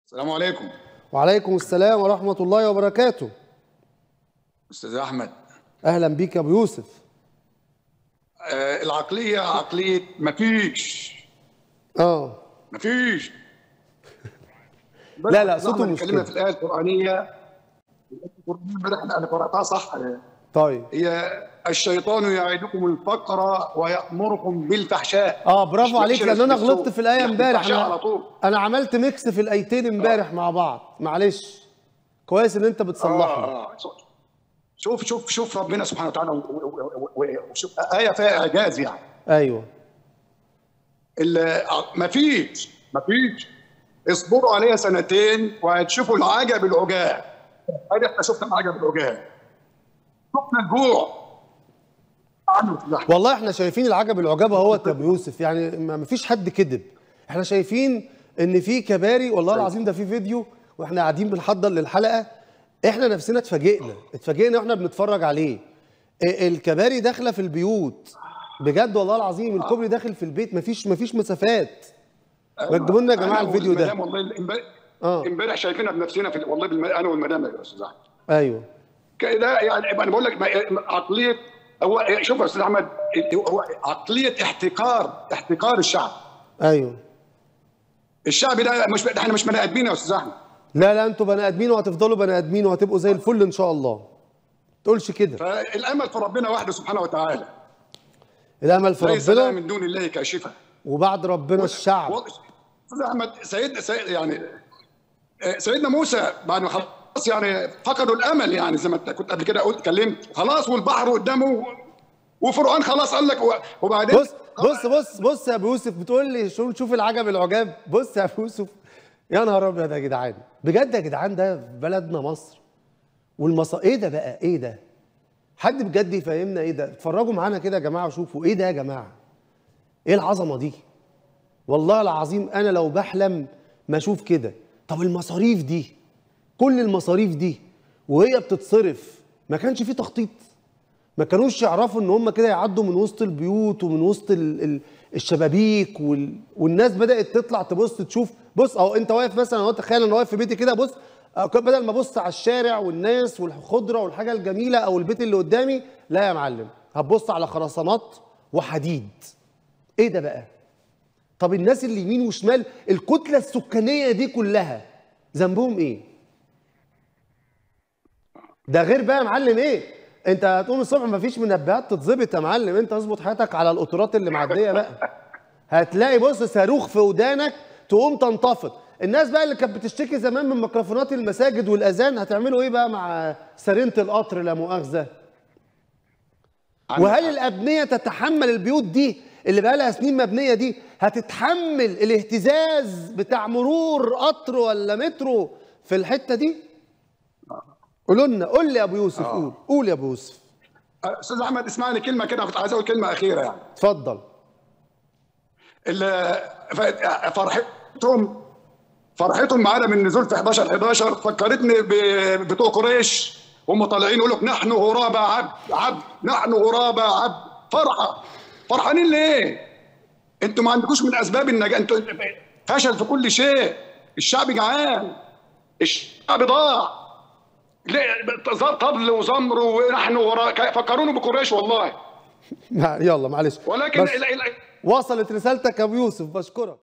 السلام عليكم وعليكم السلام ورحمة الله وبركاته استاذ احمد أهلا بيك يا أبو يوسف آه العقليه عقليه مفيش آه مفيش لا، لا، بس صوته أحمد مش اتكلمنا كده. في الايه القرانيه القرآنية امبارح انا قراتها صح طيب هي الشيطان يعدكم الفقر ويأمركم بالفحشاء اه برافو مش عليك مش لان انا بالسوء. غلطت في الايه يعني امبارح الفحشاء على انا طول انا عملت ميكس في الايتين امبارح مع بعض معلش كويس ان انت بتصلحني آه. شوف شوف شوف ربنا سبحانه وتعالى و- و- و- وشوف آية فيها إعجاز يعني ايوه ال- مفيش مفيش اصبروا عليها سنتين وهتشوفوا العجب العجاب ادي احنا شفنا العجب العجاب شفنا الجوع عنه في اللحم. والله احنا شايفين العجب العجاب اهوت يا ابو يوسف يعني ما ما فيش حد كذب احنا شايفين ان في كباري والله العظيم ده في فيديو واحنا قاعدين بنحضر للحلقه احنا نفسنا اتفاجئنا اتفاجئنا واحنا بنتفرج عليه ا- الكباري داخله في البيوت بجد والله العظيم الكوبري داخل في البيت مفيش مفيش مسافات ما تجيبوا لنا يا جماعه أنا الفيديو ده والمدام والله امبارح اه امبارح شايفينها بنفسنا في والله بالم... انا والمدام يا استاذ احمد ايوه كده يعني انا بقول لك ما- عقليه هو شوف يا استاذ احمد هو عقليه احتكار احتكار الشعب ايوه الشعب ده مش احنا مش بني ادمين يا استاذ احمد لا لا انتوا بني ادمين وهتفضلوا بني ادمين وهتبقوا زي الفل ان شاء الله تقولش كده فالامل في ربنا وحده سبحانه وتعالى الامل في ليس لها ربنا من دون الله كاشفه وبعد ربنا الشعب والله- استاذ احمد سيد, سيد يعني آه، سيدنا موسى بعد ما خلاص يعني فقدوا الامل يعني زي ما انت كنت قبل كده قلت اتكلمت خلاص والبحر قدامه وفرعون خلاص قال لك و- وبعدين بص بص بص بص يا ابو يوسف بتقول لي شو شوف العجب العجاب بص يا ابو يوسف يا نهار ابيض يا جدعان بجد يا جدعان ده في بلدنا مصر والمصا ايه ده بقى ايه ده حد بجد يفهمنا ايه ده اتفرجوا معانا كده يا جماعه وشوفوا ايه ده يا جماعه ايه العظمه دي والله العظيم انا لو بحلم ما اشوف كده طب المصاريف دي كل المصاريف دي وهي بتتصرف ما كانش فيه تخطيط ما كانوش يعرفوا ان هم كده يعدوا من وسط البيوت ومن وسط ال ال الشبابيك وال والناس بدات تطلع تبص تشوف بص اهو انت واقف مثلا اهو تخيل انا واقف في بيتي كده بص أه كان بدل ما ابص على الشارع والناس والخضره والحاجه الجميله او البيت اللي قدامي لا يا معلم هتبص على خرسانات وحديد ايه ده بقى طب الناس اللي يمين وشمال الكتله السكانيه دي كلها ذنبهم ايه ده غير بقى يا معلم ايه انت هتقوم الصبح مفيش منبهات تتظبط يا معلم انت اظبط حياتك على القطورات اللي معديه بقى هتلاقي بص صاروخ في ودانك تقوم تنتفض الناس بقى اللي كانت بتشتكي زمان من ميكروفونات المساجد والاذان هتعملوا ايه بقى مع سرينه القطر لا مؤاخذه وهل الابنيه تتحمل البيوت دي اللي بقى لها سنين مبنيه دي هتتحمل الاهتزاز بتاع مرور قطر ولا مترو في الحته دي قولوا لنا قول لي يا ابو يوسف قول قول يا ابو يوسف آه، استاذ احمد اسمعني كلمه كده كنت عايز اقول كلمه اخيره يعني اتفضل ال- ف- فرحتهم فرحتهم معانا من نزول في 11 11 فكرتني ب- بتوع قريش هم طالعين يقولوا لك نحن غرابة عبد عبد نحن غرابة عبد فرحة فرحانين ليه؟ انتوا ما عندكوش من اسباب النجاة انتوا فشل في كل شيء الشعب جعان الشعب ضاع ليه طبل وزمر ونحن وراء فكروني بقريش والله يلا معلش ولكن بس ال- ال- وصلت رسالتك يا ابو يوسف بشكرك